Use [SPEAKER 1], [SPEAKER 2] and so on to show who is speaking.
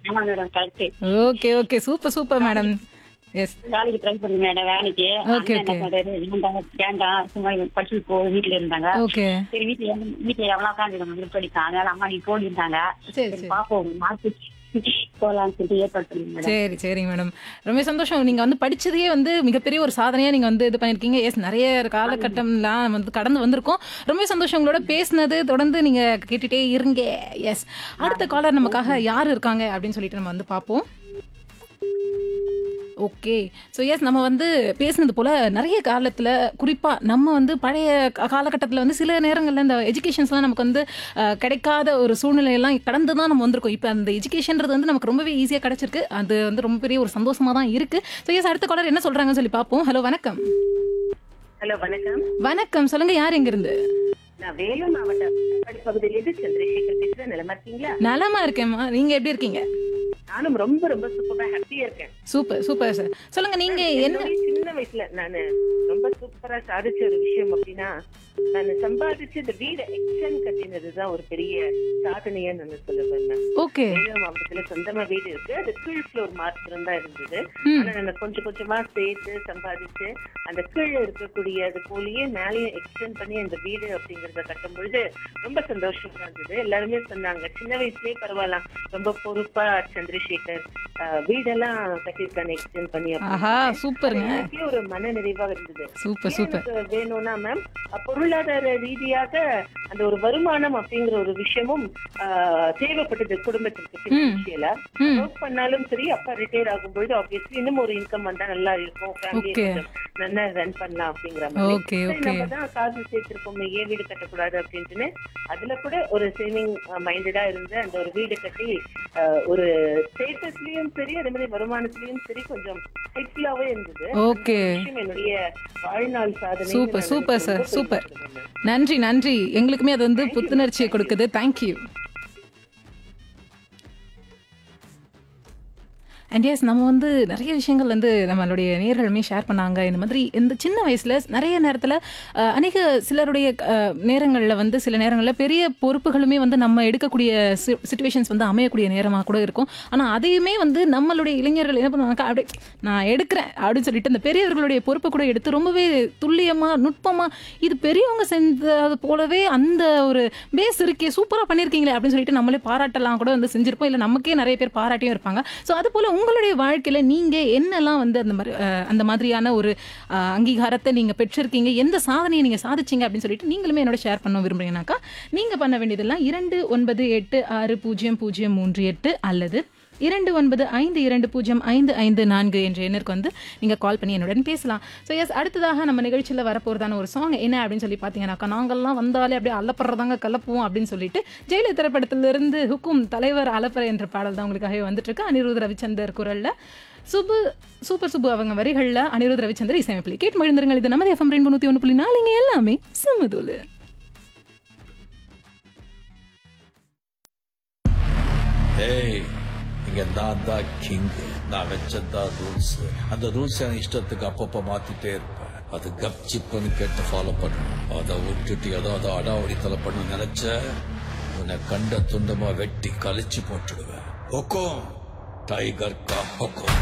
[SPEAKER 1] ஆமா madam correct
[SPEAKER 2] okay okay super super madam yes
[SPEAKER 1] வேலைக்கு try பண்ணி மேடம் வேலைக்கு
[SPEAKER 2] Okay,
[SPEAKER 1] அண்ணன் என்ன
[SPEAKER 2] okay.
[SPEAKER 1] சொல்றாரு வேண்டாம் வேண்டாம் சும்மா படிச்சு போ வீட்டுல இருந்தாங்க
[SPEAKER 2] ஓகே
[SPEAKER 1] சரி வீட்டுல வீட்டுல எவ்வளவு உட்காந்து நம்ம படிக்காங்க அதனால அம்மா நீ போயிருந்தாங்க
[SPEAKER 2] சரி
[SPEAKER 1] சரி
[SPEAKER 2] சரி
[SPEAKER 1] பாப்போம் மார்க்கு போலாம்னு சொல்லிட்டு ஏற்பாடு பண்ணி மேடம்
[SPEAKER 2] சரி சரிங்க மேடம் ரொம்ப சந்தோஷம் நீங்க வந்து படிச்சதையே வந்து மிகப்பெரிய ஒரு சாதனையா நீங்க வந்து இது பண்ணிருக்கீங்க எஸ் நிறைய காலகட்டம்லாம் வந்து கடந்து வந்திருக்கோம் ரொம்ப சந்தோஷம் உங்களோட பேசினது தொடர்ந்து நீங்க கேட்டுட்டே இருங்க எஸ் அடுத்த காலர் நமக்காக யார் இருக்காங்க அப்படின்னு சொல்லிட்டு நம்ம வந்து பார்ப்போம் ஓகே ஸோ எஸ் நம்ம வந்து பேசினது போல் நிறைய காலத்தில் குறிப்பாக நம்ம வந்து பழைய காலகட்டத்தில் வந்து சில நேரங்களில் இந்த எஜுகேஷன்ஸ்லாம் நமக்கு வந்து அஹ், கிடைக்காத ஒரு சூழ்நிலையெல்லாம் கடந்து தான் நம்ம வந்திருக்கோம் இப்போ அந்த எஜுகேஷன்றது வந்து நமக்கு ரொம்பவே ஈஸியாக கிடைச்சிருக்கு அது வந்து ரொம்ப பெரிய ஒரு சந்தோஷமாக தான் இருக்குது ஸோ எஸ் அடுத்த காலர் என்ன சொல்கிறாங்கன்னு சொல்லி பார்ப்போம் ஹலோ வணக்கம்
[SPEAKER 3] ஹலோ வணக்கம்
[SPEAKER 2] வணக்கம் சொல்லுங்கள் யார் எங்கிருந்து
[SPEAKER 3] நான் வேலூர் மாவட்டம் காட்பாடி பகுதியிலிருந்து சந்திரசேகர் பேசுறேன் நிலமா இருக்கீங்களா
[SPEAKER 2] நலமா இருக்கேம்மா நீங்கள் எப்படி இருக்கீங்க
[SPEAKER 3] நானும் ரொம்ப ரொம்ப சூப்பரா ஹாப்பியா இருக்கேன்
[SPEAKER 2] சூப்பர் சூப்பர் சார் சொல்லுங்கள் நீங்கள் என்ன
[SPEAKER 3] என்னுடைய சின்ன வயசுல நானு ரொம்ப சூப்பரா சாதிச்ச ஒரு விஷயம் அப்படின்னா நான் சம்பாதிச்சு இந்த வீடு எக்ஸ்டன் கட்டினதுதான் ஒரு பெரிய சாதனையா நான் சொல்லுவேன் நான்.
[SPEAKER 2] ஓகே
[SPEAKER 3] வேலூர் மாவட்டத்துல சொந்தமா வீடு இருக்கு அது கீழ் ஃப்ளோர் மாத்திரம் தான் இருந்தது
[SPEAKER 2] ம்.
[SPEAKER 3] ஆனா நான் கொஞ்சம் கொஞ்சமா சேர்த்து சம்பாதிச்சு அந்த கீழே இருக்கக்கூடிய அது போலயே மேலேயும் எக்ஸ்டெண்ட் பண்ணி அந்த வீடு அப்படிங்கறத கட்டும் பொழுது ரொம்ப சந்தோஷமா இருந்தது எல்லாருமே சொன்னாங்க சின்ன வயசுலயே பரவாயில்ல ரொம்ப பொறுப்பா சந்திரசேகர் ஆஹ், வீடெல்லாம் கட்டியிருக்காங்க எக்ஸ்டெண்ட் பண்ணி அப்படின்னு.
[SPEAKER 2] ஆஹா சூப்பருங்க
[SPEAKER 3] எனக்கே ஒரு மன நிறைவாக இருந்தது
[SPEAKER 2] சூப்பர்
[SPEAKER 3] ஏன்
[SPEAKER 2] சூப்பர்
[SPEAKER 3] எனக்கு வேணும்னா மேம் பொருளாதார ரீதியாக அந்த ஒரு வருமானம் அப்படிங்கிற ஒரு விஷயமும் ஆஹ், தேவைப்பட்டது குடும்பத்திற்கு பினான்சியலா
[SPEAKER 2] ம்
[SPEAKER 3] ஒர்க் பண்ணாலும் சரி அப்பா ரிட்டையர் ஆகும்பொழுது ஆப்வியஸ்லி இன்னும் ஒரு இன்கம் வந்தா நல்லா இருக்கும் ஃபேமிலி
[SPEAKER 2] Okay.
[SPEAKER 3] நல்லா ரன் பண்ணலாம் அப்படிங்கிற மாதிரி
[SPEAKER 2] ஓகே
[SPEAKER 3] சரி,
[SPEAKER 2] ஓகே
[SPEAKER 3] நம்ம தான் காசு சேர்த்திருக்கோமே ஏன் வீடு கட்டக்கூடாது அப்படின்ட்டுன்னு அதுல கூட ஒரு சேவிங் மைண்டடா இருந்து அந்த ஒரு வீடு கட்டி ஆஹ், ஒரு ஸ்டேட்டஸ்லயும் சரி அதே மாதிரி வருமானத்திலயும் சரி கொஞ்சம் ஹெல்ப்ஃபுல்லாவே இருந்தது
[SPEAKER 2] ஓகே
[SPEAKER 3] விஷயம் என்னுடைய வாழ்நாள் சாதனை
[SPEAKER 2] சூப்பர் சூப்பர் சார் சூப்பர் நன்றி நன்றி எங்களுக்குமே அது வந்து புத்துணர்ச்சியை கொடுக்குது தேங்க்யூ அண்ட் எஸ் நம்ம வந்து நிறைய விஷயங்கள் வந்து நம்மளுடைய நேர்களுமே ஷேர் பண்ணாங்க இந்த மாதிரி இந்த சின்ன வயசில் நிறைய நேரத்தில் அநேக சிலருடைய நேரங்களில் வந்து சில நேரங்களில் பெரிய பொறுப்புகளுமே வந்து நம்ம எடுக்கக்கூடிய சுச்சுவேஷன்ஸ் வந்து அமையக்கூடிய நேரமாக கூட இருக்கும் ஆனால் அதையுமே வந்து நம்மளுடைய இளைஞர்கள் என்ன பண்ணுவாங்க அப்படியே நான் எடுக்கிறேன் அப்படின்னு சொல்லிட்டு அந்த பெரியவர்களுடைய பொறுப்பை கூட எடுத்து ரொம்பவே துல்லியமாக நுட்பமாக இது பெரியவங்க செஞ்சது போலவே அந்த ஒரு பேஸ் இருக்கே சூப்பராக பண்ணியிருக்கீங்களே அப்படின்னு சொல்லிட்டு நம்மளே பாராட்டலாம் கூட வந்து செஞ்சிருப்போம் இல்லை நமக்கே நிறைய பேர் பாராட்டியும் இருப்பாங்க ஸோ அது போல் உங்களுடைய வாழ்க்கையில் நீங்கள் என்னெல்லாம் வந்து அந்த மாதிரி அஹ், அந்த மாதிரியான ஒரு அஹ், அங்கீகாரத்தை நீங்கள் பெற்றிருக்கீங்க எந்த சாதனையை நீங்கள் சாதிச்சீங்க அப்படின்னு சொல்லிட்டு நீங்களுமே என்னோட ஷேர் பண்ண விரும்புறீங்கனாக்கா நீங்கள் பண்ண வேண்டியதெல்லாம் இரண்டு ஒன்பது எட்டு ஆறு பூஜ்ஜியம் பூஜ்ஜியம் மூன்று எட்டு அல்லது இரண்டு ஒன்பது ஐந்து இரண்டு பூஜ்ஜியம் ஐந்து ஐந்து நான்கு என்ற எண்ணிற்கு வந்து நீங்கள் கால் பண்ணி என்னுடன் பேசலாம் ஸோ எஸ் அடுத்ததாக நம்ம நிகழ்ச்சியில் வரப்போகிறதான ஒரு சாங் என்ன அப்படின்னு சொல்லி பார்த்தீங்கன்னாக்கா நாங்கள்லாம் வந்தாலே அப்படியே அலப்படுறதாங்க கலப்புவோம் அப்படின்னு சொல்லிட்டு ஜெயில திரைப்படத்திலிருந்து ஹுக்கும் தலைவர் அலப்பற என்ற பாடல் தான் உங்களுக்காகவே வந்துட்டு இருக்கு அனிருத் ரவிச்சந்தர் குரலில் சுபு சூப்பர் சுப்பு அவங்க வரிகளில் அனிருத் ரவிச்சந்தர் இசையமைப்பில் கேட்டு மகிழ்ந்திருங்கள் இது நமது எஃப்எம் ரெண்டு நூற்றி ஒன்று புள்ளி நாலுங்க எல்லாமே சமதுல
[SPEAKER 4] ஏய் இங்க நான் தான் கிங் நான் வச்சதான் ரூல்ஸ் அந்த ரூல்ஸ் என் இஷ்டத்துக்கு அப்பப்ப மாத்திட்டே இருப்பேன் அது கப்சிப்புன்னு கேட்டு ஃபாலோ பண்ணணும் அதை விட்டுட்டு ஏதாவது அடாவடித்தலை பண்ண நினைச்ச உன்னை கண்ட துண்டமா வெட்டி கழிச்சு போட்டுடுவேன் ஹொக்கோம் டைகர் கா ஹொக்கோம்